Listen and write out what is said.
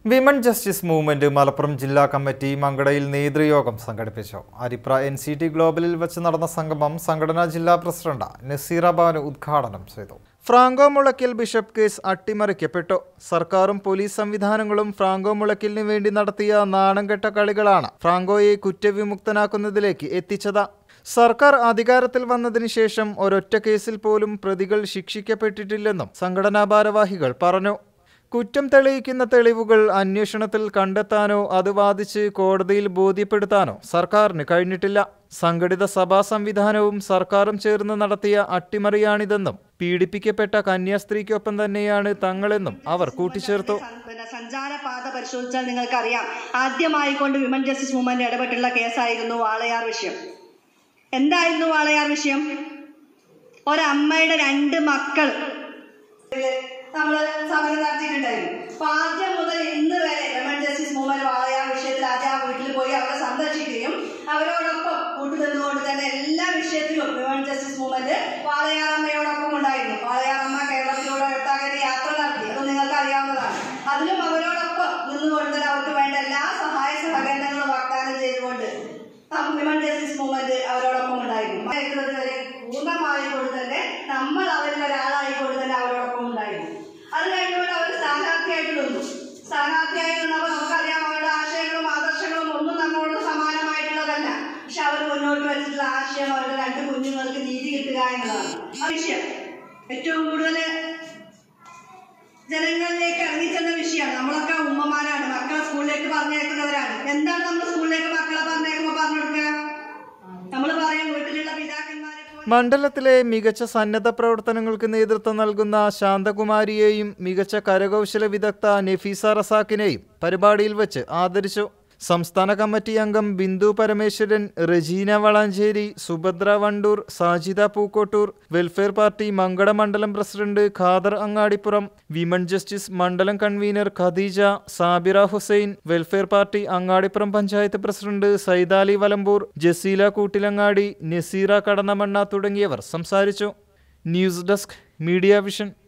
women justice movement Malappuram ജില്ലാ committee മങ്കടയിൽ നേതൃയോഗം സംഘടിപ്പിച്ചു അരിപ്ര എൻ സി ടി ഗ്ലോബലിൽ വെച്ച് നടന്ന സംഗമം സംഘടനാ ജില്ലാ പ്രസിഡന്റ് നസീറ ബാനു ഉദ്ഘാടനം ചെയ്തു ഫ്രാങ്കോ മുളയ്ക്കൽ ബിഷപ്പ് കേസ് അട്ടിമറിക്കപ്പെട്ടു സർക്കാരും പോലീസ് സംവിധാനങ്ങളും ഫ്രാങ്കോ മുളയ്ക്കലിന് വേണ്ടി നടത്തിയ നാണംകെട്ട കളികളാണ് ഫ്രാങ്കോയെ കുറ്റവിമുക്തനാക്കുന്നതിലേക്ക് എത്തിച്ചത് സർക്കാർ അധികാരത്തിൽ വന്നതിന് ശേഷം ഒരൊറ്റ കേസിൽ പോലും പ്രതികൾ ശിക്ഷിക്കപ്പെട്ടിട്ടില്ലെന്നും സംഘടനാ ഭാരവാഹികൾ പറഞ്ഞു കുറ്റം തെളിയിക്കുന്ന തെളിവുകൾ അന്വേഷണത്തിൽ കണ്ടെത്താനോ അത് വാദിച്ച് കോടതിയിൽ ബോധ്യപ്പെടുത്താനോ സർക്കാരിന് കഴിഞ്ഞിട്ടില്ല സംഘടിത സഭാ സംവിധാനവും സർക്കാരും ചേർന്ന് നടത്തിയ അട്ടിമറിയാണിതെന്നും പീഡിപ്പിക്കപ്പെട്ട കന്യാസ്ത്രീക്കൊപ്പം തന്നെയാണ് തങ്ങളെന്നും അവർ കൂട്ടിച്ചേർത്തു പിന്നെ സഞ്ചാരപാത പരിശോധിച്ചാൽ നിങ്ങൾക്കറിയാം ആദ്യമായിക്കൊണ്ട് വിമൻ ജസ്റ്റിസ് മൂവ്മെന്റ് ഇടപെട്ടുള്ള കേസായിരുന്നു വാളയാർ വിഷയം എന്തായിരുന്നു വാളയാർ വിഷയം ഒരമ്മയുടെ രണ്ട് മക്കൾ നമ്മൾ സമരം നടത്തിയിട്ടുണ്ടായിരുന്നു അപ്പൊ ആദ്യം മുതൽ ഇന്ന് വരെ വിമൻ ജസ്റ്റിസ് മൂവ്മെന്റ് വാളയാർ വിഷയത്തിൽ ആദ്യം ആ വീട്ടിൽ പോയി അവരെ സന്ദർശിക്കുകയും അവരോടൊപ്പം കൂട്ടുനിന്നുകൊണ്ട് തന്നെ എല്ലാ വിഷയത്തിലും വിമൻ ജസ്റ്റിസ് മൂവ്മെന്റ് വാളയാർ അമ്മയോടൊപ്പം ഉണ്ടായിരുന്നു വാളയാർ അമ്മ കേരളത്തിലൂടെ ഒട്ടാകെ യാത്ര നടത്തി അത് നിങ്ങൾക്ക് അറിയാവുന്നതാണ് അതിലും അവരോടൊപ്പം നിന്നുകൊണ്ട് തന്നെ അവർക്ക് വേണ്ട എല്ലാ സഹായ സഹകരണങ്ങളും വാഗ്ദാനം ചെയ്തുകൊണ്ട് വിമൻ ജസ്റ്റിസ് മൂവ്മെന്റ് അവരോടൊപ്പം ഉണ്ടായിരുന്നു മയക്കുമരുന്ന് വരെ പൂർണ്ണമായിക്കൊണ്ട് തന്നെ നമ്മൾ അവരിൽ ഒരാളായിക്കൊണ്ട് തന്നെ അവരോടൊപ്പം ഉണ്ടായിരുന്നു അത് കഴിഞ്ഞുകൊണ്ട് അവർ സ്ഥാനാർത്ഥിയായിട്ട് നിന്നു സ്ഥാനാർത്ഥിയായി നിന്നപ്പോൾ നമുക്കറിയാം അവരുടെ ആശയങ്ങളും ആദർശങ്ങളും ഒന്നും നമ്മളോട് സമാനമായിട്ടുള്ളതല്ല പക്ഷെ അവർ മുന്നോട്ട് വെച്ചിട്ടുള്ള ആശയം അവരുടെ രണ്ട് കുഞ്ഞുങ്ങൾക്ക് നീതി കിട്ടുക എന്നതാണ് ആ വിഷയം ഏറ്റവും കൂടുതൽ ജനങ്ങളിലേക്ക് ഇറങ്ങിച്ചെന്ന വിഷയമാണ് നമ്മളൊക്കെ ഉമ്മമാരാണ് മക്കളെ സ്കൂളിലേക്ക് പറഞ്ഞയക്കുന്നവരാണ് എന്താണ് നമ്മൾ സ്കൂളിലേക്ക് മക്കളെ പറഞ്ഞേക്കുമ്പോൾ പറഞ്ഞു കൊടുക്കുക നമ്മൾ പറയും വീട്ടിലുള്ള പിതാക്കന്മാരെ പോലെ മണ്ഡലത്തിലെ മികച്ച സന്നദ്ധ പ്രവർത്തനങ്ങൾക്ക് നേതൃത്വം നൽകുന്ന ശാന്തകുമാരിയെയും മികച്ച കരകൗശല വിദഗ്ധ നഫീസ റസാക്കിനെയും പരിപാടിയിൽ വെച്ച് ആദരിച്ചു സംസ്ഥാന കമ്മിറ്റി അംഗം ബിന്ദു പരമേശ്വരൻ റജീന വളാഞ്ചേരി സുഭദ്ര വണ്ടൂർ സാജിദ പൂക്കോട്ടൂർ വെൽഫെയർ പാർട്ടി മങ്കട മണ്ഡലം president Khader Angadippuram women justice മണ്ഡലം convener Khadeeja Sabira Hussain welfare party Angadippuram panchayat president Saidali Valambur Jaseela Koottilangadi Naseera Kadannamanna തുടങ്ങിയവർ സംസാരിച്ചു ന്യൂസ് ഡെസ്ക് മീഡിയ വിഷൻ